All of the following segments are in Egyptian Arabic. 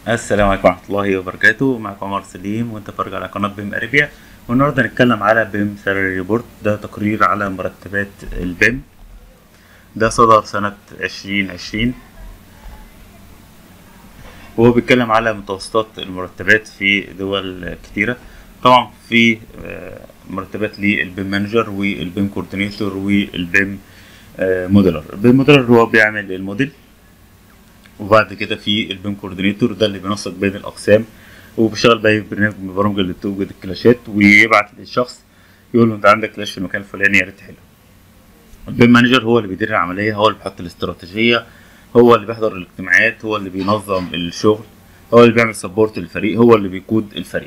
السلام عليكم ورحمة الله وبركاته معكم عمر سليم وانت بتفرج على قناة بيم اريبيا والنهاردة هنتكلم على بيم سالري ريبورت ده تقرير على مرتبات البيم ده صدر سنة عشرين عشرين وهو بيتكلم على متوسطات المرتبات في دول كتيرة طبعا في آه، مرتبات للبيم مانجر والبيم كوردينيتور والبيم آه، موديلر البيم موديلر هو بيعمل الموديل وبعد كده في البيم كوردينيتور ده اللي بينسق بين الاقسام وبيشتغل باي برنامج من البرامج اللي بتوجد الكلاشات ويبعت للشخص يقول له انت عندك كلاش في المكان الفلاني يا ريت تحله البيم مانجر هو اللي بيدير العمليه هو اللي بيحط الاستراتيجيه هو اللي بيحضر الاجتماعات هو اللي بينظم الشغل هو اللي بيعمل سبورت للفريق هو اللي بيقود الفريق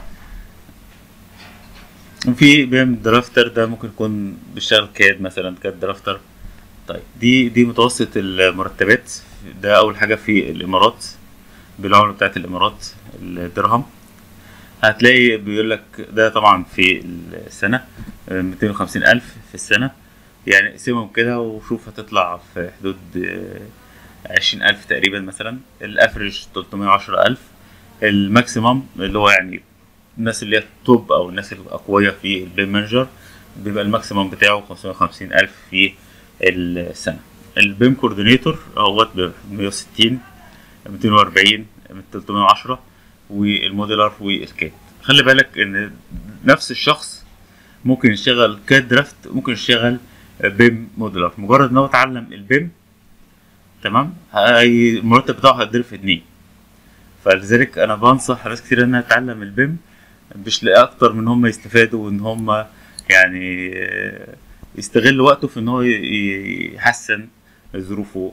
وفي بيم درافتر ده ممكن يكون بيشتغل كاد مثلا كاد درافتر طيب دي دي متوسط المرتبات ده اول حاجه في الامارات بالعمله بتاعت الامارات الدرهم هتلاقي بيقول لك ده طبعا في السنه ميتين وخمسين الف في السنه يعني اقسمهم كده وشوف هتطلع في حدود عشرين الف تقريبا مثلا الافريج تلتمية وعشرة الف الماكسيمم اللي هو يعني الناس اللي هي التوب او الناس الاقوياء في البيم مانجر بيبقى الماكسيمم بتاعه خمسمية وخمسين الف في السنه البيم كوردينيتور اهوت ب 160 240 310 والموديلر والكاد خلي بالك ان نفس الشخص ممكن يشتغل كاد درافت ممكن يشتغل بيم موديلر مجرد ان هو اتعلم البيم تمام هي المرتب بتاعه هيتضرب في اتنين فلذلك انا بنصح ناس كتير انها تتعلم البيم مش لاقي اكتر من هم يستفادوا وان هم يعني يستغل وقته في ان هو يحسن ظروفه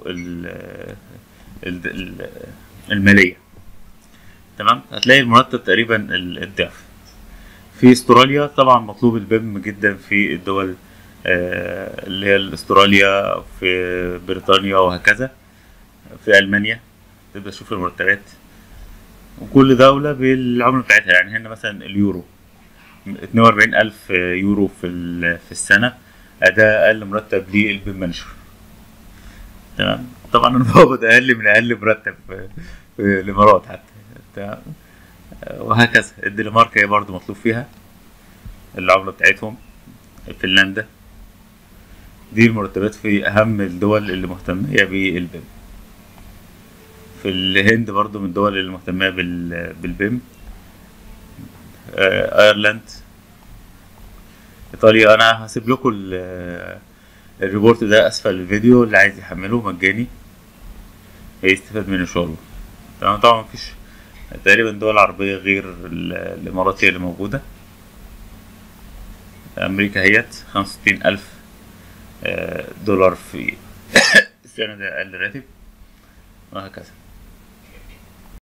الماليه تمام هتلاقي المرتب تقريبا الضعف في استراليا طبعا مطلوب البيم جدا في الدول اللي هي استراليا في بريطانيا وهكذا في المانيا تبدا تشوف المرتبات وكل دولة بالعملة بتاعتها يعني هنا مثلا اليورو اتنين وأربعين ألف يورو في في السنة ده أقل مرتب للبيم مانجر تمام طبعا انا بقبض اقل من اقل مرتب في الامارات حتى تمام وهكذا الدنمارك هي برضو مطلوب فيها العملة بتاعتهم فنلندا دي المرتبات في اهم الدول اللي مهتمية بالبيم في الهند برضو من الدول اللي مهتمية بالبيم ايرلاند ايطاليا انا هسيب لكم الريبورت ده اسفل الفيديو اللي عايز يحمله مجاني هيستفاد منه ان شاء الله تمام طبعا مفيش تقريبا دول عربية غير الاماراتية اللي موجودة امريكا هيت خمسة وستين الف دولار في السنة ده اقل راتب وهكذا